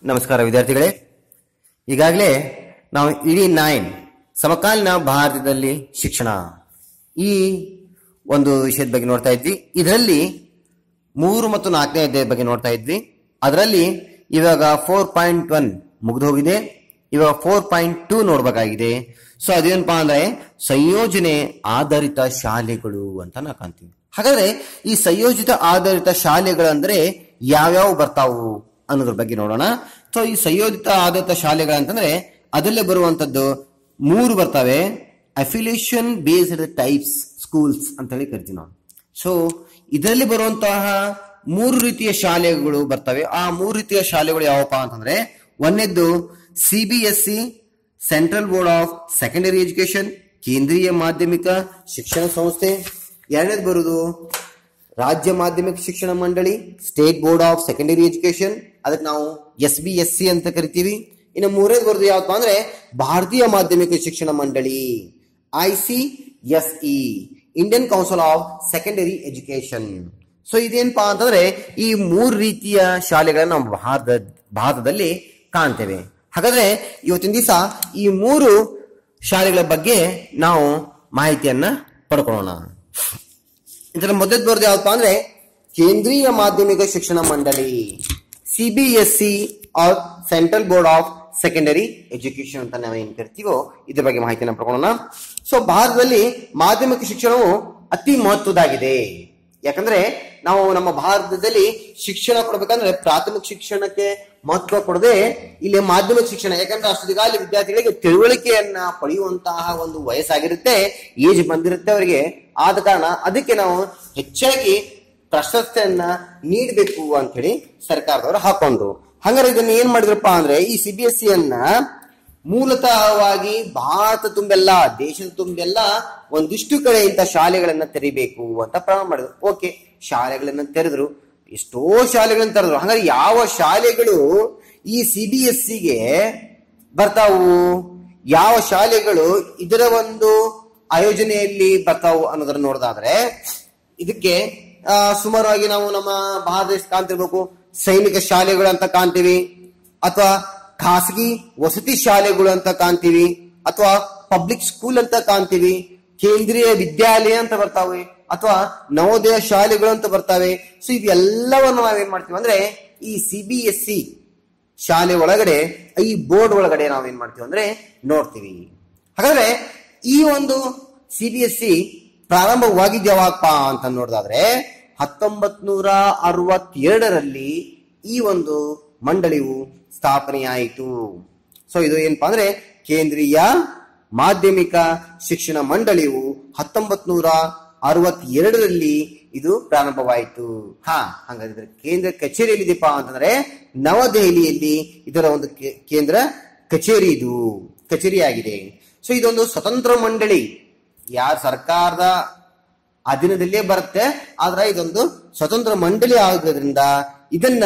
ನಮಸ್ಕಾರ ವಿದ್ಯಾರ್ಥಿಗಳೇ ಈಗಾಗಲೇ ನಾವು ಇಡೀ ನೈನ್ ಸಮಕಾಲೀನ ಭಾರತದಲ್ಲಿ ಶಿಕ್ಷಣ ಈ ಒಂದು ವಿಷಯದ ಬಗ್ಗೆ ನೋಡ್ತಾ ಇದ್ವಿ ಇದರಲ್ಲಿ ಮೂರು ಮತ್ತು ನಾಲ್ಕನೇ ಅಧ್ಯಾಯದ ಬಗ್ಗೆ ನೋಡ್ತಾ ಇದ್ವಿ ಅದರಲ್ಲಿ ಇವಾಗ ಫೋರ್ ಪಾಯಿಂಟ್ ಒನ್ ಮುಗಿದು ಹೋಗಿದೆ ಇವಾಗ ಫೋರ್ ಪಾಯಿಂಟ್ ಟೂ ನೋಡ್ಬೇಕಾಗಿದೆ ಸೊ ಅದೇನಪ್ಪಾ ಅಂದ್ರೆ ಸಂಯೋಜನೆ ಆಧಾರಿತ ಶಾಲೆಗಳು ಅಂತ ನಾವು ಕಾಣ್ತೀವಿ ಹಾಗಾದ್ರೆ ಈ ಸಂಯೋಜಿತ ಆಧಾರಿತ ಶಾಲೆಗಳಂದ್ರೆ ಯಾವ್ಯಾವ ಬರ್ತಾವು ಅನ್ನೋದ್ರ ಬಗ್ಗೆ ನೋಡೋಣ ಸೊ ಈ ಸಂಯೋಜಿತ ಆಧಾರಿತ ಶಾಲೆಗಳಂತಂದ್ರೆ ಅದರಲ್ಲೇ ಬರುವಂತದ್ದು ಮೂರು ಬರ್ತವೆ ಅಫಿಲಿಯೇಷನ್ ಬೇಸ್ಡ್ ಟೈಪ್ಸ್ ಸ್ಕೂಲ್ಸ್ ಅಂತ ಹೇಳಿ ಕರಿತೀವಿ ನಾವು ಸೊ ಇದರಲ್ಲಿ ಬರುವಂತಹ ಮೂರು ರೀತಿಯ ಶಾಲೆಗಳು ಬರ್ತವೆ ಆ ಮೂರು ರೀತಿಯ ಶಾಲೆಗಳು ಯಾವಪ್ಪ ಅಂತಂದ್ರೆ ಒಂದನೇದ್ದು C B S C central board of secondary education ಕೇಂದ್ರೀಯ ಮಾಧ್ಯಮಿಕ ಶಿಕ್ಷಣ ಸಂಸ್ಥೆ ಎರಡನೇದು ಬರುವುದು ರಾಜ್ಯ ಮಾಧ್ಯಮಿಕ ಶಿಕ್ಷಣ ಮಂಡಳಿ state board of secondary education ಅದಕ್ಕೆ ನಾವು ಎಸ್ ಬಿ ಎಸ್ ಸಿ ಅಂತ ಕರಿತೀವಿ ಇನ್ನು ಮೂರನೇದು ಬರೋದು ಯಾವಪ್ಪ ಅಂದ್ರೆ ಭಾರತೀಯ ಮಾಧ್ಯಮಿಕ ಶಿಕ್ಷಣ ಮಂಡಳಿ I C S E Indian council of secondary education so ಇದೇನಪ್ಪಾ ಅಂತಂದ್ರೆ ಈ ಮೂರು ರೀತಿಯ ಶಾಲೆಗಳನ್ನ ನಾವು ಭಾರತ ಭಾರತದಲ್ಲಿ ಕಾಣ್ತೇವೆ ಹಾಗಾದ್ರೆ ಇವತ್ತಿನ ದಿವಸ ಈ ಮೂರು ಶಾಲೆಗಳ ಬಗ್ಗೆ ನಾವು ಮಾಹಿತಿಯನ್ನ ಪಡ್ಕೊಳ್ಳೋಣ ಇದರ ಮೊದಲು ಬರೋದು ಯಾವಪ್ಪ ಅಂದ್ರೆ ಕೇಂದ್ರೀಯ ಮಾಧ್ಯಮಿಕ ಶಿಕ್ಷಣ ಮಂಡಳಿ C B S C R central board of secondary education ಅಂತ ನಾವು ಏನ್ ಕರಿತೀವೋ ಇದ್ರ ಬಗ್ಗೆ ಮಾಹಿತಿಯನ್ನು ಪಡ್ಕೊಳ್ಳೋಣ ಸೊ ಭಾರತದಲ್ಲಿ ಮಾಧ್ಯಮಿಕ ಶಿಕ್ಷಣವು ಅತಿ ಮಹತ್ವದಾಗಿದೆ ಯಾಕಂದ್ರೆ ನಾವು ನಮ್ಮ ಭಾರತದಲ್ಲಿ ಶಿಕ್ಷಣ ಕೊಡ್ಬೇಕಂದ್ರೆ ಪ್ರಾಥಮಿಕ ಶಿಕ್ಷಣಕ್ಕೆ ಮಹತ್ವ ಕೊಡದೆ ಇಲ್ಲಿ ಮಾಧ್ಯಮಿಕ ಶಿಕ್ಷಣ ಯಾಕಂದ್ರೆ ಅಷ್ಟೊತ್ತಿಗಾಲಿ ವಿದ್ಯಾರ್ಥಿಗಳಿಗೆ ತಿಳುವಳಿಕೆಯನ್ನ ಪಡೆಯುವಂತಹ ಒಂದು ವಯಸ್ಸಾಗಿರುತ್ತೆ ಏಜ್ ಬಂದಿರುತ್ತೆ ಅವರಿಗೆ ಆದ ಕಾರಣ ಅದಕ್ಕೆ ನಾವು ಹೆಚ್ಚಾಗಿ ಪ್ರಶಸ್ತಿಯನ್ನ ನೀಡಬೇಕು ಅಂತ ಹೇಳಿ ಸರ್ಕಾರದವರು ಹಾಕೊಂಡ್ರು ಹಂಗಾರೆ ಇದನ್ನ ಏನ್ ಮಾಡಿದ್ರಪ್ಪ ಅಂದ್ರೆ ಈ ಸಿ ಬಿ ಎಸ್ ಸಿ ಅನ್ನ ಮೂಲತಃವಾಗಿ ಭಾರತ ತುಂಬೆಲ್ಲ ದೇಶದ ತುಂಬೆಲ್ಲ ಒಂದಿಷ್ಟು ಕಡೆ ಇಂಥ ಶಾಲೆಗಳನ್ನ ತೆರಿಬೇಕು ಅಂತ ಪ್ರಾರಂಭ ಮಾಡಿದ್ರು ಓಕೆ ಶಾಲೆಗಳನ್ನ ತೆರೆದ್ರು ಎಷ್ಟೋ ಶಾಲೆಗಳನ್ನ ತೆರೆದ್ರು ಹಂಗಾರೆ ಯಾವ ಶಾಲೆಗಳು ಈ ಸಿ ಬಿ ಎಸ್ ಸಿಗೆ ಬರ್ತಾವು ಯಾವ ಶಾಲೆಗಳು ಇದರ ಒಂದು ಆಯೋಜನೆಯಲ್ಲಿ ಬರ್ತಾವು ಅನ್ನೋದನ್ನ ನೋಡೋದಾದ್ರೆ ಇದಕ್ಕೆ ಆ, ಸುಮಾರಾಗಿ ನಾವು ನಮ್ಮ ಭಾರತ ದೇಶ ಕಾಣ್ತಿರ್ಬೇಕು ಸೈನಿಕ ಶಾಲೆಗಳು ಅಂತ ಕಾಣ್ತೀವಿ ಅಥವಾ ಖಾಸಗಿ ವಸತಿ ಶಾಲೆಗಳು ಅಂತ ಕಾಣ್ತೀವಿ ಅಥವಾ ಪಬ್ಲಿಕ್ ಸ್ಕೂಲ್ ಅಂತ ಕಾಣ್ತೀವಿ ಕೇಂದ್ರೀಯ ವಿದ್ಯಾಲಯ ಅಂತ ಬರ್ತಾವೆ ಅಥವಾ ನವೋದಯ ಶಾಲೆಗಳು ಅಂತ ಬರ್ತಾವೆ ಸೊ ಇವೆಲ್ಲವನ್ನು ನಾವೇನ್ ಮಾಡ್ತೀವಿ ಅಂದ್ರೆ ಈ ಸಿ ಬಿ ಎಸ್ ಸಿ ಶಾಲೆ ಒಳಗಡೆ ಈ ಬೋರ್ಡ್ ಒಳಗಡೆ ನಾವೇನ್ ಮಾಡ್ತೀವಿ ಅಂದ್ರೆ ನೋಡ್ತೀವಿ ಹಾಗಾದ್ರೆ ಈ ಒಂದು ಸಿ ಬಿ ಎಸ್ ಸಿ ಪ್ರಾರಂಭವಾಗಿದ್ದು ಯಾವಾಗಪ್ಪ ಅಂತ ನೋಡಿದಾದ್ರೆ ಹತ್ತೊಂಬತ್ ನೂರ ಅರವತ್ತೆರಡರಲ್ಲಿ ಈ ಒಂದು ಮಂಡಳಿಯು ಸ್ಥಾಪನೆಯಾಯಿತು ಸೊ ಇದು ಏನಪ್ಪಾ ಅಂದ್ರೆ ಕೇಂದ್ರೀಯ ಮಾಧ್ಯಮಿಕ ಶಿಕ್ಷಣ ಮಂಡಳಿಯು ಹತ್ತೊಂಬತ್ ನೂರ ಅರವತ್ತೆರಡರಲ್ಲಿ ಇದು ಪ್ರಾರಂಭವಾಯಿತು ಹಾ ಹಂಗಾದ್ರೆ ಕೇಂದ್ರ ಕಚೇರಿ ಎಲ್ಲಿದೆಪ್ಪ ಅಂತಂದ್ರೆ ನವದೆಹಲಿಯಲ್ಲಿ ಇದರ ಒಂದು ಕೇ- ಕೇಂದ್ರ ಕಚೇರಿ ಇದು ಕಚೇರಿ ಆಗಿದೆ ಸೊ ಇದೊಂದು ಸ್ವತಂತ್ರ ಮಂಡಳಿ ಯಾರ ಸರ್ಕಾರದ ಅಧೀನದಲ್ಲೇ ಬರುತ್ತೆ ಆದ್ರೆ ಇದೊಂದು ಸ್ವತಂತ್ರ ಮಂಡಳಿ ಆಗೋದ್ರಿಂದ ಇದನ್ನ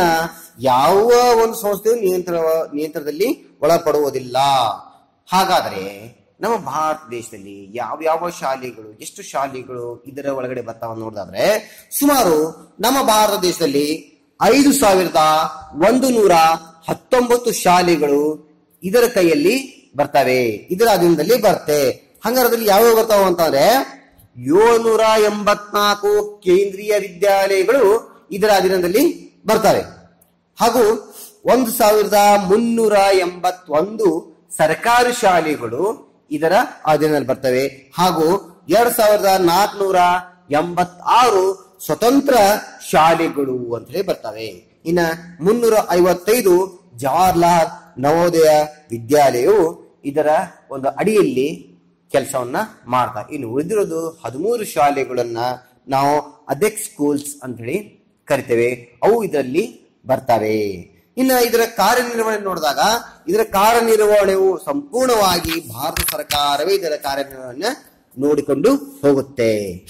ಯಾವ ಒಂದು ಸಂಸ್ಥೆಯು ನಿಯಂತ್ರ ನಿಯಂತ್ರಣದಲ್ಲಿ ಒಳಪಡುವುದಿಲ್ಲ ಹಾಗಾದ್ರೆ ನಮ್ಮ ಭಾರತ ದೇಶದಲ್ಲಿ ಯಾವ ಯಾವ ಶಾಲೆಗಳು ಎಷ್ಟು ಶಾಲೆಗಳು ಇದರ ಒಳಗಡೆ ಬರ್ತಾವ ನೋಡಿದಾದ್ರೆ ಸುಮಾರು ನಮ್ಮ ಭಾರತ ದೇಶದಲ್ಲಿ ಐದು ಸಾವಿರದ ಒಂದು ನೂರ ಹತ್ತೊಂಬತ್ತು ಶಾಲೆಗಳು ಇದರ ಕೈಯಲ್ಲಿ ಬರ್ತವೆ ಇದರ ಅಧೀನದಲ್ಲಿ ಬರುತ್ತೆ ಹಂಗಾರೆ ಅದ್ರಲ್ಲಿ ಯಾವ್ಯಾವ ಬರ್ತಾವ ಅಂತಂದ್ರೆ ಏಳ್ನೂರ ಎಂಬತ್ನಾಲ್ಕು ಕೇಂದ್ರೀಯ ವಿದ್ಯಾಲಯಗಳು ಇದರ ಅಧೀನದಲ್ಲಿ ಬರ್ತವೆ ಹಾಗೂ ಒಂದು ಸಾವಿರದ ಮುನ್ನೂರ ಎಂಬತ್ತೊಂದು ಸರ್ಕಾರಿ ಶಾಲೆಗಳು ಇದರ ಅಧೀನದಲ್ಲಿ ಬರ್ತವೆ ಹಾಗೂ ಎರಡ್ ಸಾವಿರದ ನಾಲ್ಕುನೂರ ಎಂಬತ್ತಾರು ಸ್ವತಂತ್ರ ಶಾಲೆಗಳು ಅಂತ ಹೇಳಿ ಬರ್ತವೆ ಇನ್ನ ಮುನ್ನೂರ ಐವತ್ತೈದು ಜವಾಹರ್ಲಾಲ್ ನವೋದಯ ವಿದ್ಯಾಲಯವು ಇದರ ಒಂದು ಅಡಿಯಲ್ಲಿ ಕೆಲಸವನ್ನ ಮಾಡ್ತಾ ಇನ್ನು ಉಳಿದಿರೋದು ಹದಿಮೂರು ಶಾಲೆಗಳನ್ನ ನಾವು ಅದೆಕ್ ಸ್ಕೂಲ್ಸ್ ಅಂತ ಹೇಳಿ ಕರಿತೇವೆ ಅವು ಇದರಲ್ಲಿ ಬರ್ತವೆ ಇನ್ನ ಇದರ ಕಾರ್ಯನಿರ್ವಹಣೆ ನೋಡಿದಾಗ ಇದರ ಕಾರ್ಯನಿರ್ವಹಣೆಯು ಸಂಪೂರ್ಣವಾಗಿ ಭಾರತ ಸರ್ಕಾರವೇ ಇದರ ಕಾರ್ಯನಿರ್ವಹಣೆ ನೋಡಿಕೊಂಡು ಹೋಗುತ್ತೆ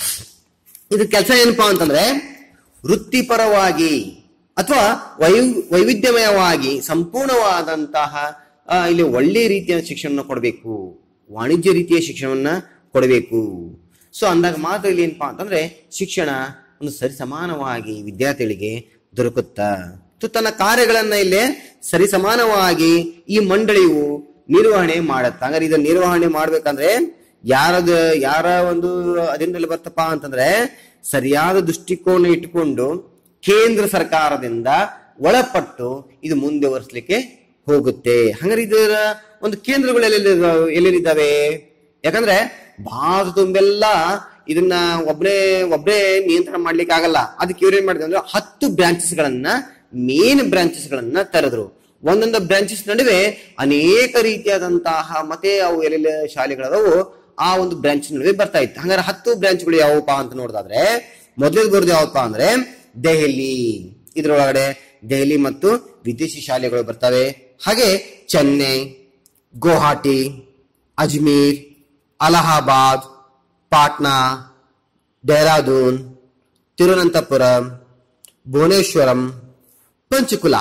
ಇದು ಕೆಲಸ ಏನಪ್ಪಾ ಅಂತಂದ್ರೆ ವೃತ್ತಿಪರವಾಗಿ ಅಥವಾ ವೈ ವೈವಿಧ್ಯಮಯವಾಗಿ ಸಂಪೂರ್ಣವಾದಂತಹ ಆ, ಇಲ್ಲಿ ಒಳ್ಳೆ ರೀತಿಯ ಶಿಕ್ಷಣ ಕೊಡಬೇಕು ವಾಣಿಜ್ಯ ರೀತಿಯ ಶಿಕ್ಷಣವನ್ನ ಕೊಡಬೇಕು ಸೊ ಅಂದಾಗ ಮಾತ್ರ ಇಲ್ಲಿ ಏನಪ್ಪಾ ಅಂತಂದ್ರೆ ಶಿಕ್ಷಣ ಒಂದು ಸರಿ ಸಮಾನವಾಗಿ ವಿದ್ಯಾರ್ಥಿಗಳಿಗೆ ದೊರಕುತ್ತಾ ಮತ್ತು ತನ್ನ ಕಾರ್ಯಗಳನ್ನ ಇಲ್ಲಿ ಸರಿಸಮಾನವಾಗಿ ಈ ಮಂಡಳಿಯು ನಿರ್ವಹಣೆ ಮಾಡತ್ತ ಹಂಗಾರೆ ಇದನ್ನ ನಿರ್ವಹಣೆ ಮಾಡ್ಬೇಕಂದ್ರೆ ಯಾರದ ಯಾರ ಒಂದು ಅಧೀನದಲ್ಲಿ ಬರ್ತಪ್ಪ ಅಂತಂದ್ರೆ ಸರಿಯಾದ ದೃಷ್ಟಿಕೋನ ಇಟ್ಟುಕೊಂಡು ಕೇಂದ್ರ ಸರ್ಕಾರದಿಂದ ಒಳಪಟ್ಟು ಇದು ಮುಂದೆ ಒರೆಸ್ಲಿಕ್ಕೆ ಹೋಗುತ್ತೆ ಹಂಗಾರೆ ಇದರ ಒಂದು ಕೇಂದ್ರಗಳು ಎಲ್ಲೆಲ್ಲಿ ಎಲ್ಲೆಲ್ಲಿದ್ದಾವೆ ಯಾಕಂದ್ರೆ ಭಾರತ ತುಂಬೆಲ್ಲ ಇದನ್ನ ಒಬ್ಬರೇ ಒಬ್ಬರೇ ನಿಯಂತ್ರಣ ಮಾಡ್ಲಿಕ್ಕೆ ಆಗಲ್ಲ ಅದಕ್ಕೆ ಇವ್ರು ಏನ್ ಮಾಡಿದ್ರು ಅಂದ್ರೆ ಹತ್ತು ಬ್ರಾಂಚಸ್ ಗಳನ್ನ ಮೇನ್ ಬ್ರಾಂಚಸ್ ಗಳನ್ನ ತೆರೆದ್ರು ಒಂದೊಂದು ಬ್ರಾಂಚಸ್ ನಡುವೆ ಅನೇಕ ರೀತಿಯಾದಂತಹ ಮತ್ತೆ ಅವು ಎಲ್ಲೆಲ್ಲ ಶಾಲೆಗಳದವು ಆ ಒಂದು ಬ್ರಾಂಚ್ ನಡುವೆ ಬರ್ತಾ ಇತ್ತು ಹಂಗಾರೆ ಹತ್ತು ಬ್ರಾಂಚ್ಗಳು ಯಾವಪ್ಪ ಅಂತ ನೋಡಿದಾದ್ರೆ ಮೊದಲೇದು ಬರೋದು ಯಾವಪ್ಪ ಅಂದ್ರೆ ದೆಹಲಿ ಇದ್ರೊಳಗಡೆ ದೆಹಲಿ ಮತ್ತು ವಿದೇಶಿ ಶಾಲೆಗಳು ಬರ್ತವೆ ಹಾಗೆ ಚೆನ್ನೈ ಗುವಾಹಟಿ ಅಜ್ಮೀರ್ ಅಲಹಾಬಾದ್ ಪಾಟ್ನಾ ಡೆಹ್ರಾಡೂನ್ ತಿರುವನಂತಪುರಂ ಭುವನೇಶ್ವರಂ ಪಂಚಕುಲ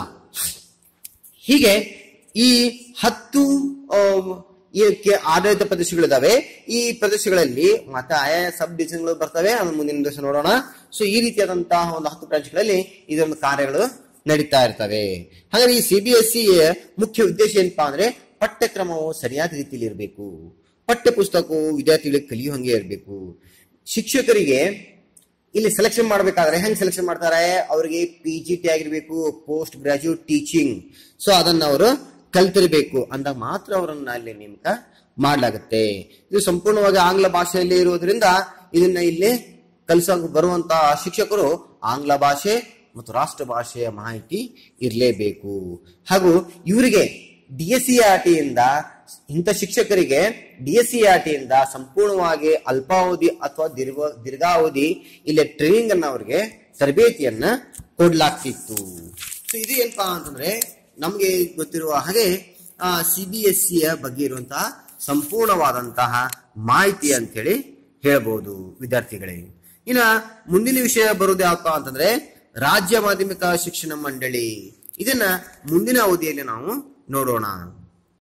ಹೀಗೆ ಈ ಹತ್ತು ಆ, ಈ ಕೆ- ಆಡಳಿತ ಪ್ರದೇಶಗಳಿದಾವೆ ಈ ಪ್ರದೇಶಗಳಲ್ಲಿ ಮತ್ತೆ ಆಯಾ ಸಬ್ ಡಿವಿಷನ್ಗಳು ಬರ್ತವೆ ಅದನ್ನ ಮುಂದಿನ ದಿವಸ ನೋಡೋಣ ಸೊ ಈ ರೀತಿಯಾದಂತಹ ಒಂದು ಹತ್ತು ಬ್ರಾಂಚ್ಗಳಲ್ಲಿ ಇದೊಂದು ಕಾರ್ಯಗಳು ನಡೀತಾ ಇರ್ತವೆ ಹಾಗಾದ್ರೆ ಈ ಸಿ ಬಿ ಎಸ್ ಸಿ ಮುಖ್ಯ ಉದ್ದೇಶ ಏನಪ್ಪಾ ಅಂದ್ರೆ ಪಠ್ಯಕ್ರಮವು ಸರಿಯಾದ ರೀತಿಯಲ್ಲಿ ಇರಬೇಕು ಪಠ್ಯ ಪುಸ್ತಕವು ವಿದ್ಯಾರ್ಥಿಗಳಿಗೆ ಕಲಿಯೋ ಹಂಗೆ ಇರಬೇಕು ಶಿಕ್ಷಕರಿಗೆ ಇಲ್ಲಿ ಸೆಲೆಕ್ಷನ್ ಮಾಡ್ಬೇಕಾದ್ರೆ ಹೆಂಗ್ ಸೆಲೆಕ್ಷನ್ ಮಾಡ್ತಾರೆ ಅವರಿಗೆ ಪಿ ಜಿ ಟಿ ಆಗಿರ್ಬೇಕು ಪೋಸ್ಟ್ ಗ್ರಾಜುಯೇಟ್ ಟೀಚಿಂಗ್ ಸೊ ಅದನ್ನ ಅವರು ಕಲ್ತಿರ್ಬೇಕು ಅಂದಾಗ ಮಾತ್ರ ಅವರನ್ನ ಅಲ್ಲಿ ನೇಮಕ ಮಾಡ್ಲಾಗತ್ತೆ ಇದು ಸಂಪೂರ್ಣವಾಗಿ ಆಂಗ್ಲ ಭಾಷೆಯಲ್ಲಿ ಇರುವುದರಿಂದ ಇದನ್ನ ಇಲ್ಲಿ ಕಲಿಸೋಕೆ ಬರುವಂತಹ ಶಿಕ್ಷಕರು ಆಂಗ್ಲ ಭಾಷೆ ಮತ್ತು ರಾಷ್ಟ್ರ ಭಾಷೆಯ ಮಾಹಿತಿ ಇರಲೇಬೇಕು ಹಾಗೂ ಇವರಿಗೆ ಡಿ ಎಸ್ ಸಿ ಆರ್ ಟಿಯಿಂದ ಇಂಥ ಶಿಕ್ಷಕರಿಗೆ ಡಿ ಎಸ್ ಸಿ ಆರ್ ಟಿಯಿಂದ ಸಂಪೂರ್ಣವಾಗಿ ಅಲ್ಪಾವಧಿ ಅಥವಾ ದೀರ್ಘ ದೀರ್ಘಾವಧಿ ಇಲ್ಲಿ ಟ್ರೈನಿಂಗ್ ಅನ್ನ ಅವರಿಗೆ ತರಬೇತಿಯನ್ನ ಕೊಡ್ಲಾಗ್ತಿತ್ತು ಸೊ ಇದು ಏನಪ್ಪಾ ಅಂತಂದ್ರೆ ನಮಗೆ ಗೊತ್ತಿರುವ ಹಾಗೆ ಸಿ ಬಿ ಎಸ್ ಸಿಯ ಬಗ್ಗೆ ಇರುವಂತಹ ಸಂಪೂರ್ಣವಾದಂತಹ ಮಾಹಿತಿ ಅಂತೇಳಿ ಹೇಳ್ಬೋದು ವಿದ್ಯಾರ್ಥಿಗಳೇ ಇನ್ನ ಮುಂದಿನ ವಿಷಯ ಬರೋದು ಯಾವಪ್ಪ ಅಂತಂದ್ರೆ ರಾಜ್ಯ ಮಾಧ್ಯಮಿಕ ಶಿಕ್ಷಣ ಮಂಡಳಿ ಇದನ್ನ ಮುಂದಿನ ಅವಧಿಯಲ್ಲಿ ನಾವು ನೋಡೋಣ